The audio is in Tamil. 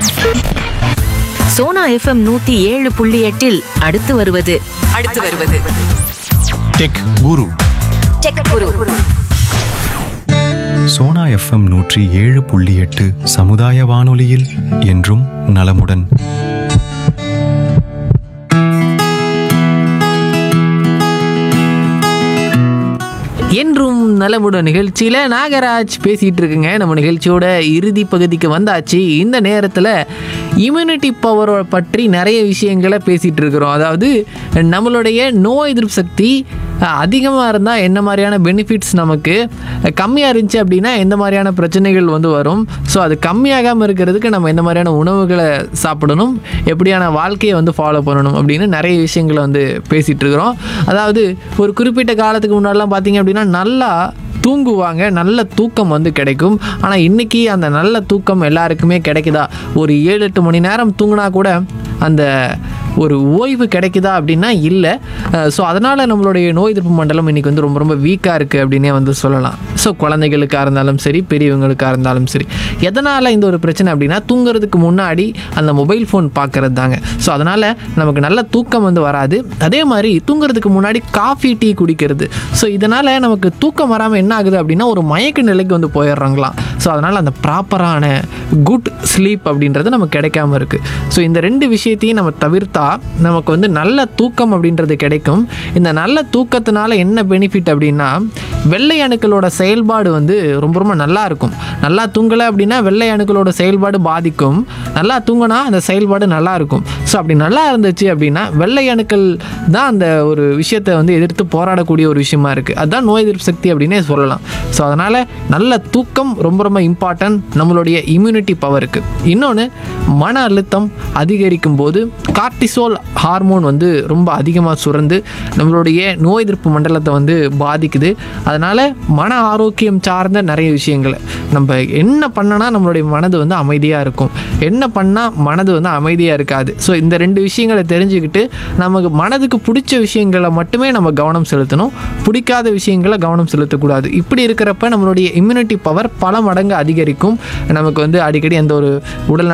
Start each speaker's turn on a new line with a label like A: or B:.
A: சோனா எஃப்எம் நூத்தி ஏழு புள்ளி எட்டில் அடுத்து வருவது அடுத்து வருவது
B: tech guru
A: tech guru
B: Sona FM நூற்றி ஏழு புள்ளி எட்டு சமுதாய வானொலியில் என்றும் நலமுடன்
C: என்றும் நலமுடன் நிகழ்ச்சியில் நாகராஜ் பேசிகிட்டு இருக்குங்க நம்ம நிகழ்ச்சியோட இறுதி பகுதிக்கு வந்தாச்சு இந்த நேரத்தில் இம்யூனிட்டி பவரை பற்றி நிறைய விஷயங்களை பேசிகிட்டு இருக்கிறோம் அதாவது நம்மளுடைய நோய் எதிர்ப்பு சக்தி அதிகமாக இருந்தால் என்ன மாதிரியான பெனிஃபிட்ஸ் நமக்கு கம்மியாக இருந்துச்சு அப்படின்னா எந்த மாதிரியான பிரச்சனைகள் வந்து வரும் ஸோ அது கம்மியாகாமல் இருக்கிறதுக்கு நம்ம எந்த மாதிரியான உணவுகளை சாப்பிடணும் எப்படியான வாழ்க்கையை வந்து ஃபாலோ பண்ணணும் அப்படின்னு நிறைய விஷயங்களை வந்து பேசிகிட்டு இருக்கிறோம் அதாவது ஒரு குறிப்பிட்ட காலத்துக்கு முன்னாடிலாம் பார்த்தீங்க அப்படின்னா நல்லா தூங்குவாங்க நல்ல தூக்கம் வந்து கிடைக்கும் ஆனால் இன்றைக்கி அந்த நல்ல தூக்கம் எல்லாருக்குமே கிடைக்குதா ஒரு ஏழு எட்டு மணி நேரம் தூங்கினா கூட அந்த ஒரு ஓய்வு கிடைக்குதா அப்படின்னா இல்லை ஸோ அதனால் நம்மளுடைய நோய் எதிர்ப்பு மண்டலம் இன்றைக்கி வந்து ரொம்ப ரொம்ப வீக்காக இருக்குது அப்படின்னே வந்து சொல்லலாம் ஸோ குழந்தைகளுக்காக இருந்தாலும் சரி பெரியவங்களுக்காக இருந்தாலும் சரி எதனால் இந்த ஒரு பிரச்சனை அப்படின்னா தூங்குறதுக்கு முன்னாடி அந்த மொபைல் ஃபோன் பார்க்கறது தாங்க ஸோ அதனால் நமக்கு நல்ல தூக்கம் வந்து வராது அதே மாதிரி தூங்குறதுக்கு முன்னாடி காஃபி டீ குடிக்கிறது ஸோ இதனால் நமக்கு தூக்கம் வராமல் என்ன ஆகுது அப்படின்னா ஒரு மயக்க நிலைக்கு வந்து போயிடுறாங்களாம் ஸோ அதனால் அந்த ப்ராப்பரான குட் ஸ்லீப் அப்படின்றது நமக்கு கிடைக்காம இருக்குது ஸோ இந்த ரெண்டு விஷயத்தையும் நம்ம தவிர்த்தா நமக்கு வந்து நல்ல தூக்கம் அப்படின்றது கிடைக்கும் இந்த நல்ல தூக்கத்தினால என்ன பெனிஃபிட் அப்படின்னா வெள்ளை அணுக்களோட செயல்பாடு வந்து ரொம்ப ரொம்ப நல்லா இருக்கும் நல்லா தூங்கலை அப்படின்னா வெள்ளை அணுக்களோட செயல்பாடு பாதிக்கும் நல்லா தூங்கினா அந்த செயல்பாடு நல்லா இருக்கும் ஸோ அப்படி நல்லா இருந்துச்சு அப்படின்னா வெள்ளை அணுக்கள் தான் அந்த ஒரு விஷயத்தை வந்து எதிர்த்து போராடக்கூடிய ஒரு விஷயமா இருக்குது அதுதான் நோய் எதிர்ப்பு சக்தி அப்படின்னே சொல்லலாம் ஸோ அதனால் நல்ல தூக்கம் ரொம்ப ரொம்ப இம்பார்ட்டன்ட் நம்மளுடைய இம்யூனிட்டி பவருக்கு இன்னொன்று மன அழுத்தம் அதிகரிக்கும் போது கார்டிசோல் ஹார்மோன் வந்து ரொம்ப அதிகமாக சுரந்து நம்மளுடைய நோய் எதிர்ப்பு மண்டலத்தை வந்து பாதிக்குது அதனால் மன ஆரோக்கியம் சார்ந்த நிறைய விஷயங்களை நம்ம என்ன பண்ணனா நம்மளுடைய மனது வந்து அமைதியாக இருக்கும் என்ன பண்ணால் மனது வந்து அமைதியாக இருக்காது ஸோ இந்த ரெண்டு விஷயங்களை தெரிஞ்சுக்கிட்டு நமக்கு மனதுக்கு பிடிச்ச விஷயங்களை மட்டுமே நம்ம கவனம் செலுத்தணும் பிடிக்காத விஷயங்களை கவனம் செலுத்தக்கூடாது இப்படி இருக்கிறப்ப நம்மளுடைய இம்யூனிட்டி பவர் பல மடங்கு அதிகரிக்கும் நமக்கு வந்து அடிக்கடி எந்த ஒரு உடல்